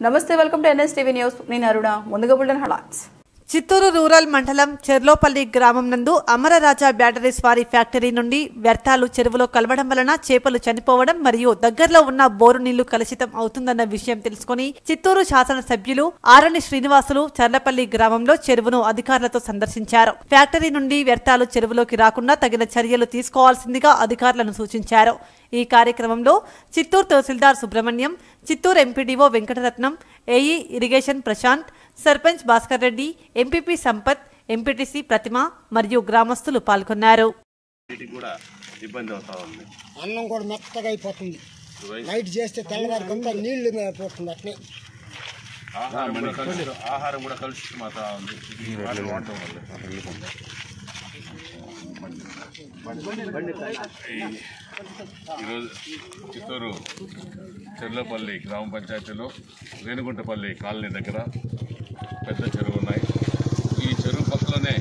నమస్తే welcome to NS TV news నేను అరుణ ముందుగా బుల్టన్ హెడ్లైన్స్ చిత్తూరు రూరల్ మండలం చెర్లోపల్లి గ్రామం నందు అమరరాజా బ్యాటరీస్ వారి ఫ్యాక్టరీ నుండి వ్యర్థాలు చెరువులో కలవడం వలన చేపలు చనిపోవడం మరియు దగ్గరలో ఉన్న బోరు నీళ్లు కలుషితం అవుతుందన్న విషయం తెలుసుకుని చిత్తూరు శాసనసభ్యులు ఆరణి శ్రీనివాసులు చర్లపల్లి గ్రామంలో చెరువును అధికారులతో సందర్శించారు ఫ్యాక్టరీ నుండి వ్యర్థాలు చెరువులోకి రాకుండా తగిన చర్యలు తీసుకోవాల్సిందిగా అధికారులను సూచించారు ఈ కార్యక్రమంలో Chittoor tahsildar Subrahmanyam Chittoor MPDO Venkataratnam AE irrigation Prashant sarpanch Bhaskar Reddy MPP Sampath MPTC Pratima మరియు గ్రామస్తులు పాల్గొన్నారు వీటికి కూడా ఇబ్బంది అవుతా ఉంది అన్నం కూడా మెత్తగా అయిపోతుంది నైట్ చేస్తే తెల్లవారికంతా నీళ్లు మీద పోతుంది అట్నే ఆహారం కూడా కలుషి- ఆహారం కూడా కలుషితం అవుతా ఉంది ఈ వాటర్ వాడటం వల్ల ఈ- ఈరోజు చిత్తూరు చెర్లపల్లి గ్రామ పంచాయతీలో రేణుగుంటపల్లి కాలనీ దగ్గర పెద్ద చెరువు ఉన్నాయి ఈ చెరువు పక్కలోనే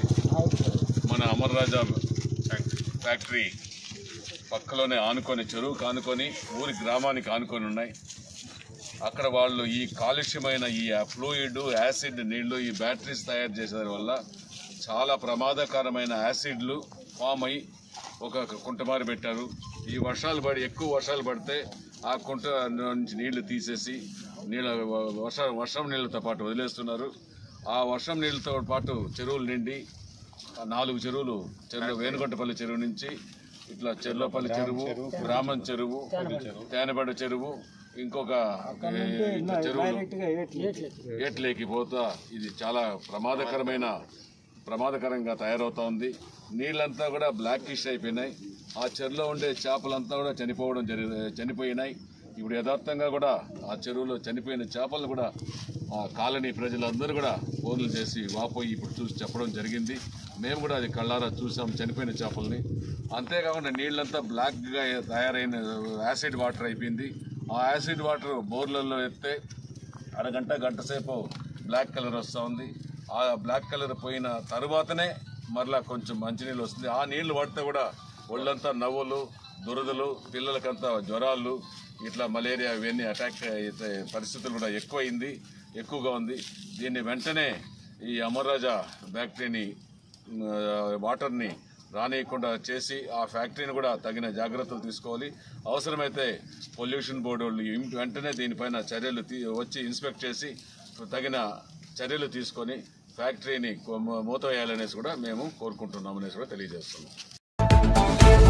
మన అమర్రాజా ఫ్యాక్- ఫ్యాక్టరీ పక్కలోనే ఆనుకొని చెరువు కానుకొని ఊరి గ్రామానికి ఆనుకొని ఉన్నాయి అక్కడ వాళ్ళు ఈ కాలుష్యమైన ఈ ఫ్లూయిడ్ యాసిడ్ నీళ్లు ఈ బ్యాటరీస్ తయారు చేసే వల్ల చాలా ప్రమాదకరమైన యాసిడ్లు ఫామ్ అయి ఒక కుంటమారి పెట్టారు ఈ వర్షాలు పడి ఎక్కువ వర్షాలు పడితే ఆ కుంట నుంచి నీళ్లు తీసేసి నీళ్ళ వర్ష వర్షం నీళ్ళతో పాటు వదిలేస్తున్నారు ఆ వర్షం నీళ్ళతో పాటు చెరువులు నిండి ఆ నాలుగు చెరువులు చెరువు వేనుగొంటపల్లి చెరువు నుంచి ఇట్లా చెర్లపల్లి చెరువు గ్రామం చెరువు తేనెబడ చెరువు ఇంకొక ఏ, ఇట్లా చెరువులు ఏట్లేకి పోతా ఇది చాలా ప్రమాదకరమైన ప్రమాదకరంగా తయారవుతా ఉంది నీళ్ళంతా కూడా బ్లాకిష్ అయిపోయినాయి ఆ చెరువులో ఉండే చేపలంతా కూడా చనిపోవడం జరి చనిపోయినాయి ఇప్పుడు యథార్థంగా కూడా ఆ చెరువులో చనిపోయిన చేపలను కూడా ఆ కాలనీ ప్రజలందరూ కూడా ఫోన్లు చేసి వాపోయి ఇప్పుడు చూసి చెప్పడం జరిగింది మేము కూడా అది కళ్ళారా చూసాం చనిపోయిన చేపల్ని అంతేకాకుండా నీళ్ళంతా బ్లాక్గా తయారైన యాసిడ్ వాటర్ అయిపోయింది ఆ యాసిడ్ వాటర్ బోర్లలో ఎత్తే అరగంట గంట సేపు బ్లాక్ కలర్ వస్తూ ఉంది ఆ బ్లాక్ కలర్ పోయిన తర్వాతనే మరలా కొంచెం మంచినీళ్ళు వస్తుంది ఆ నీళ్లు పడితే కూడా ఒళ్ళంతా నవ్వులు దురదలు పిల్లలకంతా జ్వరాలు ఇట్లా మలేరియా ఇవన్నీ అటాక్ అయితే పరిస్థితులు కూడా ఎక్కువైంది ఎక్కువగా ఉంది దీన్ని వెంటనే ఈ అమర్రాజా ఫ్యాక్టరీని ఆ, వాటర్ని రానియకుండా చేసి ఆ ఫ్యాక్టరీని కూడా తగిన జాగ్రత్తలు తీసుకోవాలి అవసరమైతే పొల్యూషన్ బోర్డు వాళ్ళు ఇం- వెంటనే దీనిపైన చర్యలు తీ- వచ్చి ఇన్స్పెక్ట్ చేసి తగిన చర్యలు తీసుకొని ఫ్యాక్టరీని కొ- మూతవేయాలనేసి కూడా మేము కోరుకుంటున్నామనేసి కూడా తెలియజేస్తున్నాం